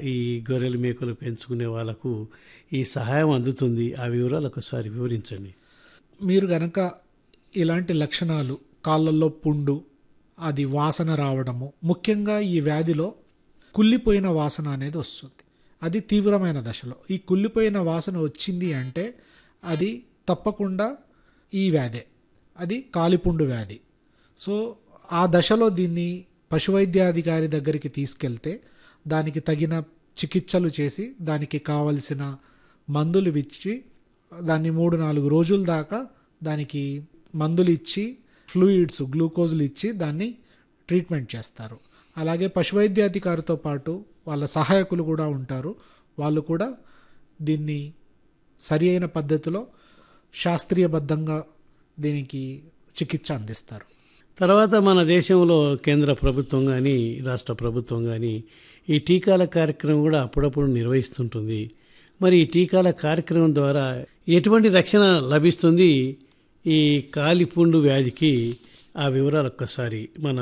ఈ గొర్రెలు మేకలు పెంచుకునే వాళ్ళకు ఈ సహాయం అందుతుంది ఆ వివరాలు ఒకసారి వివరించండి మీరు గనక ఇలాంటి లక్షణాలు కాళ్ళల్లో పుండు అది వాసన రావడము ముఖ్యంగా ఈ వ్యాధిలో కుళ్ళిపోయిన వాసన అనేది వస్తుంది అది తీవ్రమైన దశలో ఈ కుళ్ళిపోయిన వాసన వచ్చింది అంటే అది తప్పకుండా ఈ వ్యాధే అది కాలిపుండు వ్యాధి సో ఆ దశలో దీన్ని పశువైద్యాధికారి దగ్గరికి తీసుకెళ్తే దానికి తగిన చికిత్సలు చేసి దానికి కావలసిన మందులు ఇచ్చి దాన్ని మూడు నాలుగు రోజుల దాకా దానికి మందులు ఇచ్చి ఫ్లూయిడ్స్ గ్లూకోజులు ఇచ్చి దాన్ని ట్రీట్మెంట్ చేస్తారు అలాగే పశువైద్యాధికారితో పాటు వాళ్ళ సహాయకులు కూడా ఉంటారు వాళ్ళు కూడా దీన్ని సరి అయిన పద్ధతిలో శాస్త్రీయబద్ధంగా దీనికి చికిత్స అందిస్తారు తర్వాత మన దేశంలో కేంద్ర ప్రభుత్వం కానీ రాష్ట్ర ప్రభుత్వం కానీ ఈ టీకాల కార్యక్రమం కూడా అప్పుడప్పుడు నిర్వహిస్తుంటుంది మరి ఈ టీకాల కార్యక్రమం ద్వారా ఎటువంటి రక్షణ లభిస్తుంది ఈ కాలిపుండు వ్యాధికి ఆ వివరాలు ఒక్కసారి మన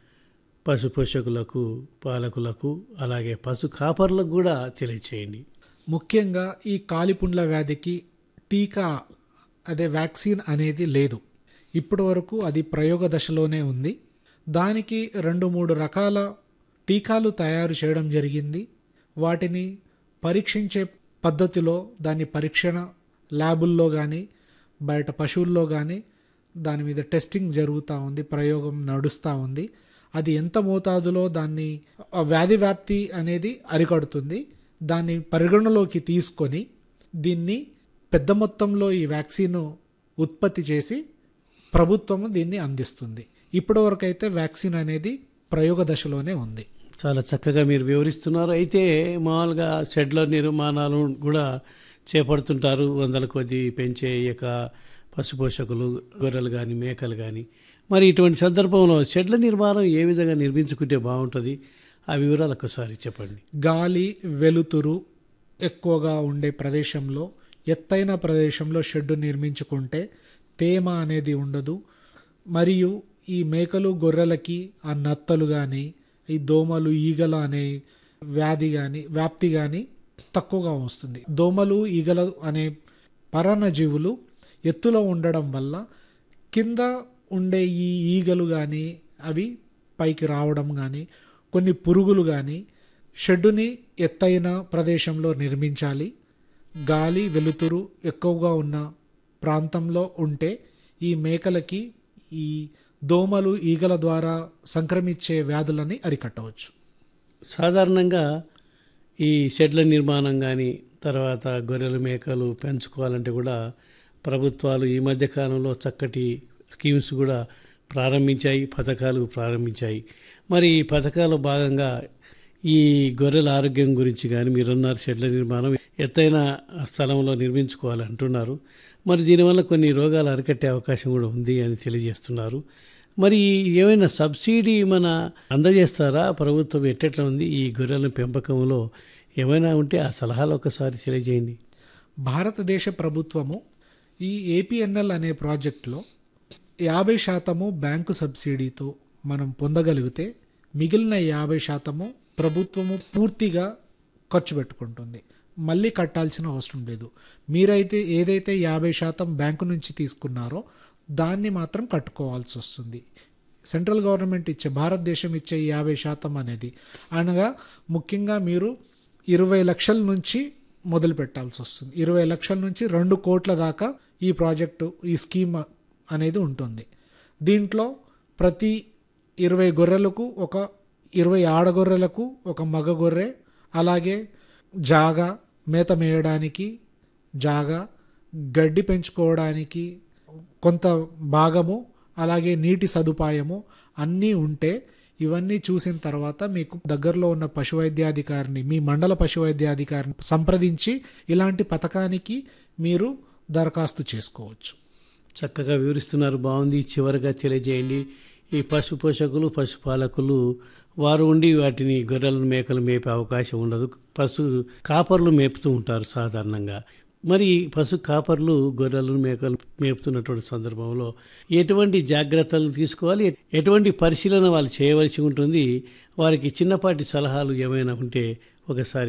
పశు పోషకులకు పాలకులకు అలాగే పశు కాపర్లకు కూడా తెలియచేయండి ముఖ్యంగా ఈ కాలిపుండ్ల వ్యాధికి టీకా అదే వ్యాక్సిన్ అనేది లేదు ఇప్పటి వరకు అది ప్రయోగ దశలోనే ఉంది దానికి రెండు మూడు రకాల టీకాలు తయారు చేయడం జరిగింది వాటిని పరీక్షించే పద్ధతిలో దాని పరీక్షణ ల్యాబుల్లో కానీ బయట పశువుల్లో కానీ దాని మీద టెస్టింగ్ జరుగుతూ ఉంది ప్రయోగం నడుస్తూ ఉంది అది ఎంత మోతాదులో దాన్ని ఆ వ్యాధి వ్యాప్తి అనేది అరికడుతుంది దాన్ని పరిగణలోకి తీసుకొని దీన్ని పెద్ద మొత్తంలో ఈ వ్యాక్సిన్ ఉత్పత్తి చేసి ప్రభుత్వము దీన్ని అందిస్తుంది ఇప్పటివరకు అయితే వ్యాక్సిన్ అనేది ప్రయోగ దశలోనే ఉంది చాలా చక్కగా మీరు వివరిస్తున్నారు అయితే మామూలుగా షెడ్ల నిర్మాణాలు కూడా చేపడుతుంటారు వందల కొద్ది పెంచే యొక్క పశుపోషకులు గొర్రెలు కానీ మేకలు కానీ మరి ఇటువంటి సందర్భంలో షెడ్ల నిర్మాణం ఏ విధంగా నిర్మించుకుంటే బాగుంటుంది ఆ వివరాలు ఒకసారి చెప్పండి గాలి వెలుతురు ఎక్కువగా ఉండే ప్రదేశంలో ఎత్తైన ప్రదేశంలో షెడ్డు నిర్మించుకుంటే తేమ అనేది ఉండదు మరియు ఈ మేకలు గొర్రెలకి ఆ నత్తలు కానీ ఈ దోమలు ఈగలు అనే వ్యాధి కానీ వ్యాప్తి కానీ తక్కువగా వస్తుంది దోమలు ఈగలు అనే పరాన్నజీవులు ఎత్తులో ఉండడం వల్ల కింద ఉండే ఈ ఈగలు కానీ అవి పైకి రావడం కానీ కొన్ని పురుగులు కానీ షెడ్డుని ఎత్తైన ప్రదేశంలో నిర్మించాలి గాలి వెలుతురు ఎక్కువగా ఉన్న ప్రాంతంలో ఉంటే ఈ మేకలకి ఈ దోమలు ఈగల ద్వారా సంక్రమించే వ్యాధులని అరికట్టవచ్చు సాధారణంగా ఈ షెడ్ల నిర్మాణం కానీ తర్వాత గొర్రెలు మేకలు పెంచుకోవాలంటే కూడా ప్రభుత్వాలు ఈ మధ్య కాలంలో చక్కటి స్కీమ్స్ కూడా ప్రారంభించాయి పథకాలు ప్రారంభించాయి మరి ఈ పథకాల భాగంగా ఈ గొర్రెల ఆరోగ్యం గురించి కానీ మీరున్నారు షెడ్ల నిర్మాణం ఎత్తైన స్థలంలో నిర్మించుకోవాలి అంటున్నారు మరి దీనివల్ల కొన్ని రోగాలు అరికట్టే అవకాశం కూడా ఉంది అని తెలియజేస్తున్నారు మరి ఏమైనా సబ్సిడీ మన అందజేస్తారా ప్రభుత్వం ఎట్టెట్లా ఉంది ఈ గొర్రెల పెంపకంలో ఏమైనా ఉంటే ఆ సలహాలు ఒకసారి తెలియజేయండి భారతదేశ ప్రభుత్వము ఈ ఏపీఎన్ఎల్ అనే ప్రాజెక్టులో యాభై శాతము బ్యాంకు సబ్సిడీతో మనం పొందగలిగితే మిగిలిన యాభై శాతము ప్రభుత్వము పూర్తిగా ఖర్చు పెట్టుకుంటుంది మళ్ళీ కట్టాల్సిన అవసరం లేదు మీరైతే ఏదైతే యాభై శాతం బ్యాంకు నుంచి తీసుకున్నారో దాన్ని మాత్రం కట్టుకోవాల్సి వస్తుంది సెంట్రల్ గవర్నమెంట్ ఇచ్చే భారతదేశం ఇచ్చే యాభై శాతం అనేది అనగా ముఖ్యంగా మీరు ఇరవై లక్షల నుంచి మొదలు పెట్టాల్సి వస్తుంది ఇరవై లక్షల నుంచి రెండు కోట్ల దాకా ఈ ప్రాజెక్టు ఈ స్కీమ్ అనేది ఉంటుంది దీంట్లో ప్రతి ఇరవై గొర్రెలకు ఒక ఇరవై ఆడగొర్రెలకు ఒక మగ గొర్రె అలాగే జాగా మేత మేయడానికి జాగా గడ్డి పెంచుకోవడానికి కొంత భాగము అలాగే నీటి సదుపాయము అన్నీ ఉంటే ఇవన్నీ చూసిన తర్వాత మీకు దగ్గరలో ఉన్న పశువైద్యాధికారిని మీ మండల పశువైద్యాధికారిని సంప్రదించి ఇలాంటి పథకానికి మీరు దరఖాస్తు చేసుకోవచ్చు చక్కగా వివరిస్తున్నారు బాగుంది చివరిగా తెలియజేయండి ఈ పశు పోషకులు పశుపాలకులు వారు ఉండి వాటిని గొర్రెలను మేకలు మేపే అవకాశం ఉండదు పశు కాపర్లు మేపుతూ ఉంటారు సాధారణంగా మరి పశు కాపర్లు గొర్రెలను మేకలు మేపుతున్నటువంటి సందర్భంలో ఎటువంటి జాగ్రత్తలు తీసుకోవాలి ఎటువంటి పరిశీలన వాళ్ళు చేయవలసి ఉంటుంది వారికి చిన్నపాటి సలహాలు ఏమైనా ఉంటే ఒకసారి